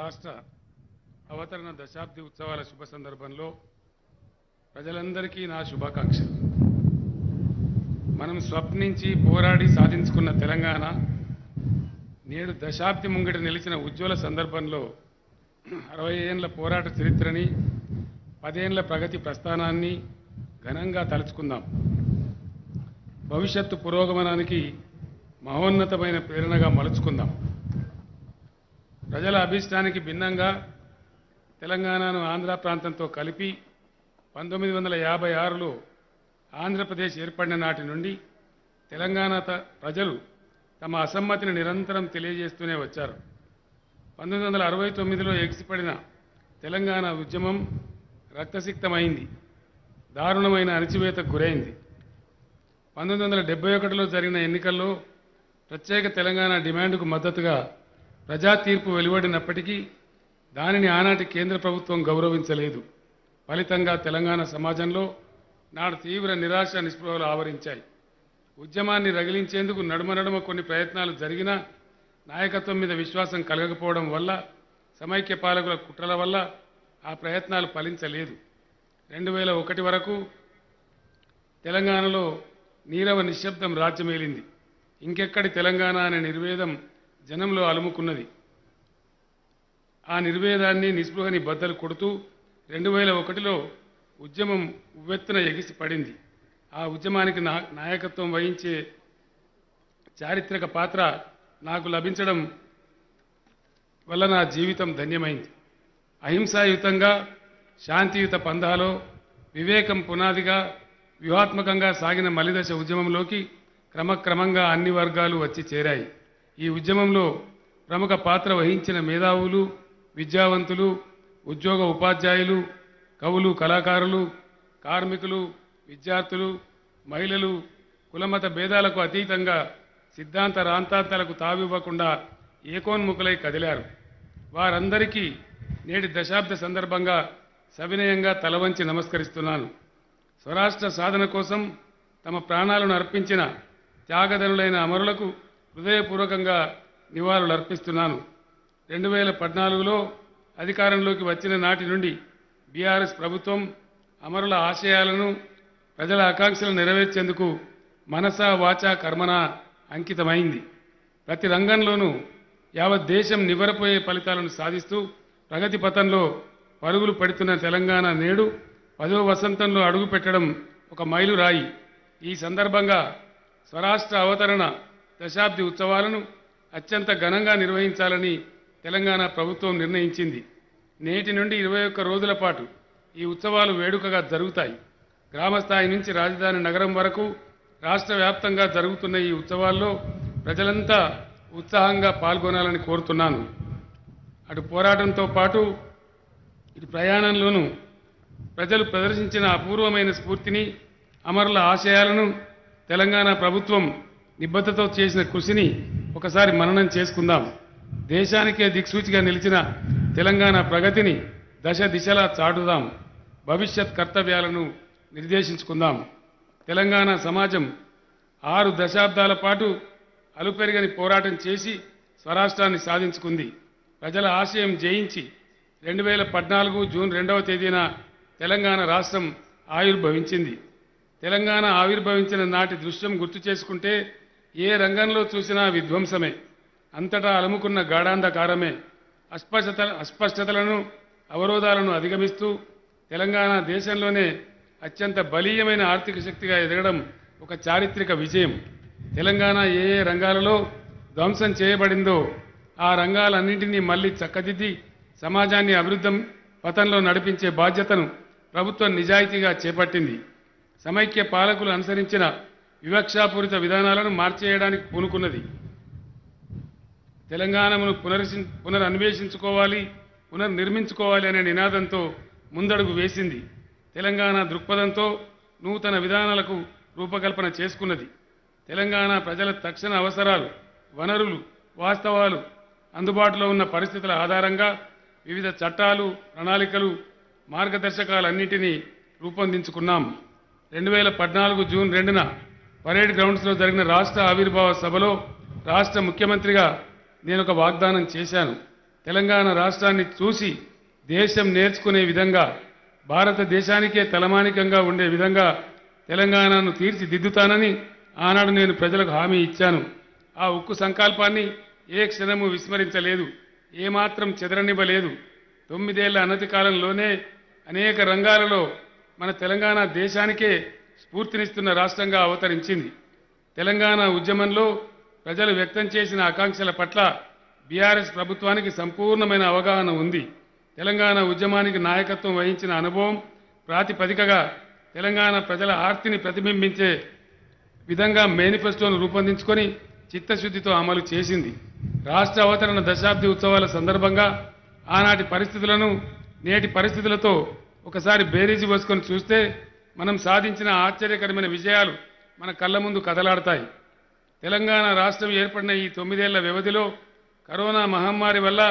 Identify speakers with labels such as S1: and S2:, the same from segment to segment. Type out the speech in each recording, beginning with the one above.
S1: రాష్ట్ర అవతరణ దశాబ్ది ఉత్సవాల శుభ సందర్భంలో ప్రజలందరికీ నా శుభాకాంక్షలు మనం స్వప్నించి పోరాడి సాధించుకున్న తెలంగాణ నేడు దశాబ్ది ముంగిట నిలిచిన ఉజ్వల సందర్భంలో అరవై ఏండ్ల పోరాట చరిత్రని పదేండ్ల ప్రగతి ప్రస్థానాన్ని ఘనంగా తలుచుకుందాం భవిష్యత్తు పురోగమనానికి మహోన్నతమైన ప్రేరణగా మలుచుకుందాం ప్రజల అభిష్టానికి భిన్నంగా తెలంగాణను ఆంధ్ర ప్రాంతంతో కలిపి పంతొమ్మిది వందల యాభై ఆరులో ఆంధ్రప్రదేశ్ ఏర్పడిన నాటి నుండి తెలంగాణ త- ప్రజలు తమ అసమ్మతిని నిరంతరం తెలియజేస్తూనే వచ్చారు పంతొమ్మిది వందల అరవై తొమ్మిదిలో ఎగిసిపడిన తెలంగాణ ఉద్యమం రక్తసిక్తమైంది దారుణమైన అణచివేతకు గురైంది పంతొమ్మిది వందల డెబ్బై ఒకటిలో జరిగిన ఎన్నికల్లో ప్రత్యేక తెలంగాణ డిమాండ్కు మద్దతుగా ప్రజా తీర్పు వెలువడినప్పటికీ దానిని ఆనాటి కేంద్ర ప్రభుత్వం గౌరవించలేదు ఫలితంగా తెలంగాణ సమాజంలో నాడు తీవ్ర నిరాశ నిస్పృహలు ఆవరించాయి ఉద్యమాన్ని రగిలించేందుకు నడుమ నడుమ కొన్ని ప్రయత్నాలు జరిగినా నాయకత్వం మీద విశ్వాసం కలగకపోవడం వల్ల సమైక్య పాలకుల కుట్రల వల్ల ఆ ప్రయత్నాలు ఫలించలేదు రెండు వేల ఒకటి వరకు తెలంగాణలో నీరవ నిశ్శబ్దం రాజ్యమేలింది ఇంకెక్కడి తెలంగాణ అనే నిర్వేదం జనంలో అలుముకున్నది ఆ నిర్వేదాన్ని నిస్పృహని బద్దలు కొడుతూ రెండు వేల ఒకటిలో ఉద్యమం ఉవ్వెత్తున ఎగిసి పడింది ఆ ఉద్యమానికి నా నాయకత్వం వహించే చారిత్రక పాత్ర నాకు లభించడం వల్ల నా జీవితం ధన్యమైంది అహింసాయుతంగా శాంతియుత పందాలో వివేకం పునాదిగా వ్యూహాత్మకంగా సాగిన మలిదశ ఉద్యమంలోకి క్రమక్రమంగా అన్ని వర్గాలు వచ్చి చేరాయి ఈ ఉద్యమంలో ప్రముఖ పాత్ర వహించిన మేధావులు విద్యావంతులు ఉద్యోగ ఉపాధ్యాయులు కవులు కళాకారులు కార్మికులు విద్యార్థులు మహిళలు కులమత భేదాలకు అతీతంగా సిద్ధాంత రాంతాంతాలకు తావివ్వకుండా ఏకోన్ముఖులై కదిలారు వారందరికీ నేటి దశాబ్ద సందర్భంగా సవినయంగా తలవంచి నమస్కరిస్తున్నాను స్వరాష్ట్ర సాధన కోసం తమ ప్రాణాలను అర్పించిన త్యాగధనులైన అమరులకు హృదయపూర్వకంగా నివాళులు అర్పిస్తున్నాను రెండు వేల పద్నాలుగులో అధికారంలోకి వచ్చిన నాటి నుండి బీఆర్ఎస్ ప్రభుత్వం అమరుల ఆశయాలను ప్రజల ఆకాంక్షలు నెరవేర్చేందుకు మనస వాచ కర్మన అంకితమైంది ప్రతి రంగంలోనూ యావత్ దేశం నివ్వరపోయే ఫలితాలను సాధిస్తూ ప్రగతి పథంలో పరుగులు పడుతున్న తెలంగాణ నేడు పదో వసంతంలో అడుగుపెట్టడం ఒక మైలురాయి ఈ సందర్భంగా స్వరాష్ట్ర అవతరణ దశాబ్ది ఉత్సవాలను అత్యంత ఘనంగా నిర్వహించాలని తెలంగాణ ప్రభుత్వం నిర్ణయించింది నేటి నుండి ఇరవై ఒక్క రోజుల పాటు ఈ ఉత్సవాలు వేడుకగా జరుగుతాయి గ్రామస్థాయి నుంచి రాజధాని నగరం వరకు రాష్ట్ర వ్యాప్తంగా జరుగుతున్న ఈ ఉత్సవాల్లో ప్రజలంతా ఉత్సాహంగా పాల్గొనాలని కోరుతున్నాను అటు పోరాటంతో పాటు ఇటు ప్రయాణంలోనూ ప్రజలు ప్రదర్శించిన అపూర్వమైన స్ఫూర్తిని అమరుల ఆశయాలను తెలంగాణ ప్రభుత్వం నిబద్ధతతో చేసిన కృషిని ఒకసారి మననం చేసుకుందాం దేశానికే దిక్సూచిగా నిలిచిన తెలంగాణ ప్రగతిని దశ దిశలా చాటుదాం భవిష్యత్ కర్తవ్యాలను నిర్దేశించుకుందాం తెలంగాణ సమాజం ఆరు దశాబ్దాల పాటు అలుపెరగని పోరాటం చేసి స్వరాష్ట్రాన్ని సాధించుకుంది ప్రజల ఆశయం జయించి రెండు వేల పద్నాలుగు జూన్ రెండవ తేదీన తెలంగాణ రాష్ట్రం ఆవిర్భవించింది తెలంగాణ ఆవిర్భవించిన నాటి దృశ్యం గుర్తు చేసుకుంటే ఏ రంగంలో చూసినా విధ్వంసమే అంతటా అలుముకున్న గాఢాంధకారమే అస్పష్టత అస్పష్టతలను అవరోధాలను అధిగమిస్తూ తెలంగాణ దేశంలోనే అత్యంత బలీయమైన ఆర్థిక శక్తిగా ఎదగడం ఒక చారిత్రక విజయం తెలంగాణ ఏ ఏ రంగాలలో ధ్వంసం చేయబడిందో ఆ రంగాలన్నింటినీ మళ్ళీ చక్కదిద్ది సమాజాన్ని అభివృద్ధం పథంలో నడిపించే బాధ్యతను ప్రభుత్వం నిజాయితీగా చేపట్టింది సమైక్య పాలకులు అనుసరించిన వివక్షాపూరిత విధానాలను మార్చేయడానికి పూనుకున్నది తెలంగాణను పునర్సి పునరన్వేషించుకోవాలి పునర్నిర్మించుకోవాలి అనే నినాదంతో ముందడుగు వేసింది తెలంగాణ దృక్పథంతో నూతన విధానాలకు రూపకల్పన చేసుకున్నది తెలంగాణ ప్రజల తక్షణ అవసరాలు వనరులు వాస్తవాలు అందుబాటులో ఉన్న పరిస్థితుల ఆధారంగా వివిధ చట్టాలు ప్రణాళికలు మార్గదర్శకాలన్నింటినీ రూపొందించుకున్నాం రెండు వేల పద్నాలుగు జూన్ రెండున పరేడ్ గ్రౌండ్స్లో జరిగిన రాష్ట్ర ఆవిర్భావ సభలో రాష్ట్ర ముఖ్యమంత్రిగా నేను ఒక వాగ్దానం చేశాను తెలంగాణ రాష్ట్రాన్ని చూసి దేశం నేర్చుకునే విధంగా భారతదేశానికే తలమానికంగా ఉండే విధంగా తెలంగాణను తీర్చిదిద్దుతానని ఆనాడు నేను ప్రజలకు హామీ ఇచ్చాను ఆ ఉక్కు సంకల్పాన్ని ఏ క్షణము విస్మరించలేదు ఏమాత్రం చెదరనివ్వలేదు తొమ్మిదేళ్ల అనతి కాలంలోనే అనేక రంగాలలో మన తెలంగాణ దేశానికే స్ఫూర్తినిస్తున్న రాష్ట్రంగా అవతరించింది తెలంగాణ ఉద్యమంలో ప్రజలు వ్యక్తం చేసిన ఆకాంక్షల పట్ల బీఆర్ఎస్ ప్రభుత్వానికి సంపూర్ణమైన అవగాహన ఉంది తెలంగాణ ఉద్యమానికి నాయకత్వం వహించిన అనుభవం ప్రాతిపదికగా తెలంగాణ ప్రజల ఆర్తిని ప్రతిబింబించే విధంగా మేనిఫెస్టోను రూపొందించుకొని చిత్తశుద్ధితో అమలు చేసింది రాష్ట్ర అవతరణ దశాబ్ది ఉత్సవాల సందర్భంగా ఆనాటి పరిస్థితులను నేటి పరిస్థితులతో ఒకసారి బేరీజు వేసుకొని చూస్తే మనం సాధించిన ఆశ్చర్యకరమైన విజయాలు మన కళ్ళ ముందు కదలాడతాయి తెలంగాణ రాష్ట్రం ఏర్పడిన ఈ తొమ్మిదేళ్ల వ్యవధిలో కరోనా మహమ్మారి వల్ల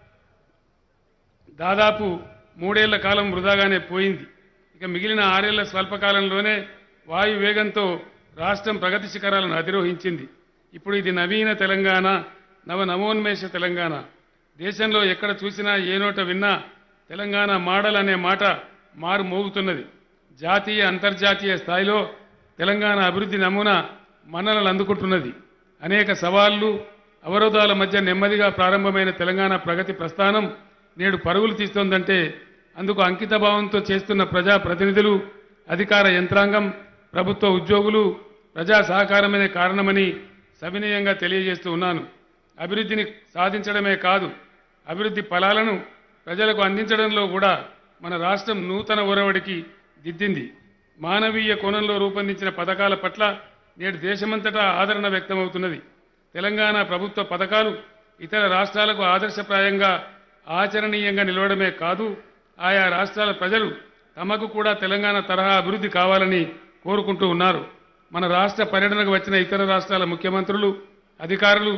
S1: దాదాపు మూడేళ్ల కాలం వృధాగానే పోయింది ఇక మిగిలిన ఆరేళ్ల స్వల్పకాలంలోనే వాయు వేగంతో రాష్ట్రం ప్రగతి శిఖరాలను అధిరోహించింది ఇప్పుడు ఇది నవీన తెలంగాణ నవ నవోన్మేష తెలంగాణ దేశంలో ఎక్కడ చూసినా ఏ నోట విన్నా తెలంగాణ మోడల్ అనే మాట మారు మోగుతున్నది జాతీయ అంతర్జాతీయ స్థాయిలో తెలంగాణ అభివృద్ధి నమూనా మన్ననలు అందుకుంటున్నది అనేక సవాళ్లు అవరోధాల మధ్య నెమ్మదిగా ప్రారంభమైన తెలంగాణ ప్రగతి ప్రస్థానం నేడు పరుగులు తీస్తోందంటే అందుకు అంకిత భావంతో చేస్తున్న ప్రజా ప్రతినిధులు అధికార యంత్రాంగం ప్రభుత్వ ఉద్యోగులు ప్రజా సహకారమనే కారణమని సవినయంగా తెలియజేస్తూ ఉన్నాను అభివృద్ధిని సాధించడమే కాదు అభివృద్ధి ఫలాలను ప్రజలకు అందించడంలో కూడా మన రాష్ట్రం నూతన ఒరవడికి దిద్దింది మానవీయ కోణంలో రూపొందించిన పథకాల పట్ల నేడు దేశమంతటా ఆదరణ వ్యక్తమవుతున్నది తెలంగాణ ప్రభుత్వ పథకాలు ఇతర రాష్ట్రాలకు ఆదర్శప్రాయంగా ఆచరణీయంగా నిలవడమే కాదు ఆయా రాష్ట్రాల ప్రజలు తమకు కూడా తెలంగాణ తరహా అభివృద్ధి కావాలని కోరుకుంటూ ఉన్నారు మన రాష్ట్ర పర్యటనకు వచ్చిన ఇతర రాష్ట్రాల ముఖ్యమంత్రులు అధికారులు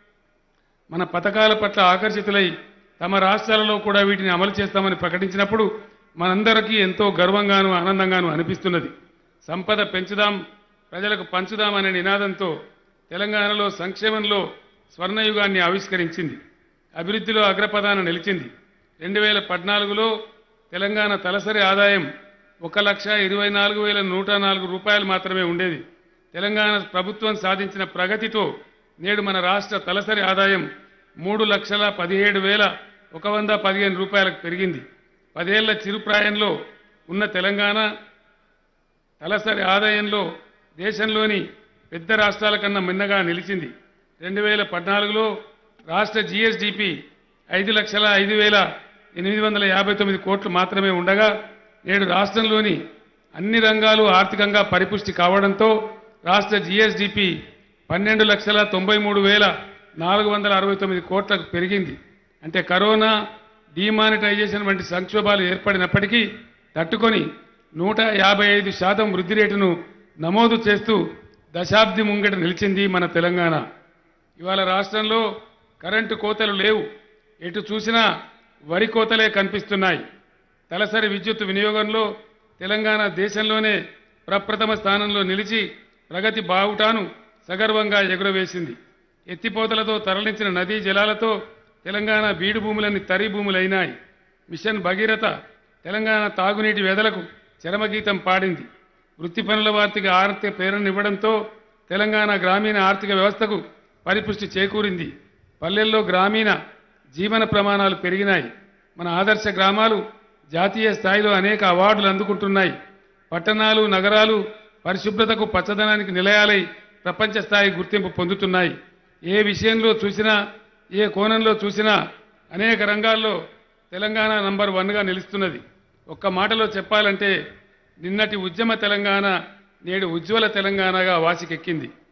S1: మన పథకాల పట్ల ఆకర్షితులై తమ రాష్ట్రాలలో కూడా వీటిని అమలు చేస్తామని ప్రకటించినప్పుడు మనందరికీ ఎంతో గర్వంగాను ఆనందంగాను అనిపిస్తున్నది సంపద పెంచుదాం ప్రజలకు పంచుదాం అనే నినాదంతో తెలంగాణలో సంక్షేమంలో స్వర్ణయుగాన్ని ఆవిష్కరించింది అభివృద్ధిలో అగ్రపదాన నిలిచింది రెండు వేల పద్నాలుగులో తెలంగాణ తలసరి ఆదాయం ఒక లక్ష ఇరవై నాలుగు వేల నూట నాలుగు రూపాయలు మాత్రమే ఉండేది తెలంగాణ ప్రభుత్వం సాధించిన ప్రగతితో నేడు మన రాష్ట్ర తలసరి ఆదాయం మూడు లక్షల పదిహేడు వేల ఒక వంద పదిహేను రూపాయలకు పెరిగింది పదేళ్ల చిరుప్రాయంలో ఉన్న తెలంగాణ తలసరి ఆదాయంలో దేశంలోని పెద్ద రాష్ట్రాల కన్నా మిన్నగా నిలిచింది రెండు వేల పద్నాలుగులో రాష్ట్ర జీఎస్డిపి ఐదు లక్షల ఐదు వేల ఎనిమిది వందల యాభై తొమ్మిది కోట్లు మాత్రమే ఉండగా నేడు రాష్ట్రంలోని అన్ని రంగాలు ఆర్థికంగా పరిపుష్టి కావడంతో రాష్ట్ర జీఎస్డిపి పన్నెండు లక్షల తొంభై మూడు వేల నాలుగు వందల అరవై తొమ్మిది కోట్లకు పెరిగింది అంటే కరోనా డిమానిటైజేషన్ వంటి సంక్షోభాలు ఏర్పడినప్పటికీ తట్టుకొని నూట యాభై ఐదు శాతం వృద్ధి రేటును నమోదు చేస్తూ దశాబ్ది ముంగట నిలిచింది మన తెలంగాణ ఇవాళ రాష్ట్రంలో కరెంటు కోతలు లేవు ఎటు చూసినా వరి కోతలే కనిపిస్తున్నాయి తలసరి విద్యుత్ వినియోగంలో తెలంగాణ దేశంలోనే ప్రప్రథమ స్థానంలో నిలిచి ప్రగతి బావుటాను సగర్వంగా ఎగురవేసింది ఎత్తిపోతలతో తరలించిన నదీ జలాలతో తెలంగాణ బీడు భూములన్నీ తరి భూములైనాయి మిషన్ భగీరథ తెలంగాణ తాగునీటి వెదలకు చరమగీతం పాడింది వృత్తి పనుల వార్తికి ఆర్థిక ప్రేరణనివ్వడంతో తెలంగాణ గ్రామీణ ఆర్థిక వ్యవస్థకు పరిపుష్టి చేకూరింది పల్లెల్లో గ్రామీణ జీవన ప్రమాణాలు పెరిగినాయి మన ఆదర్శ గ్రామాలు జాతీయ స్థాయిలో అనేక అవార్డులు అందుకుంటున్నాయి పట్టణాలు నగరాలు పరిశుభ్రతకు పచ్చదనానికి నిలయాలై ప్రపంచ స్థాయి గుర్తింపు పొందుతున్నాయి ఏ విషయంలో చూసినా ఏ కోణంలో చూసినా అనేక రంగాల్లో తెలంగాణ నంబర్ వన్గా నిలుస్తున్నది ఒక్క మాటలో చెప్పాలంటే నిన్నటి ఉద్యమ తెలంగాణ నేడు ఉజ్వల తెలంగాణగా వాసికెక్కింది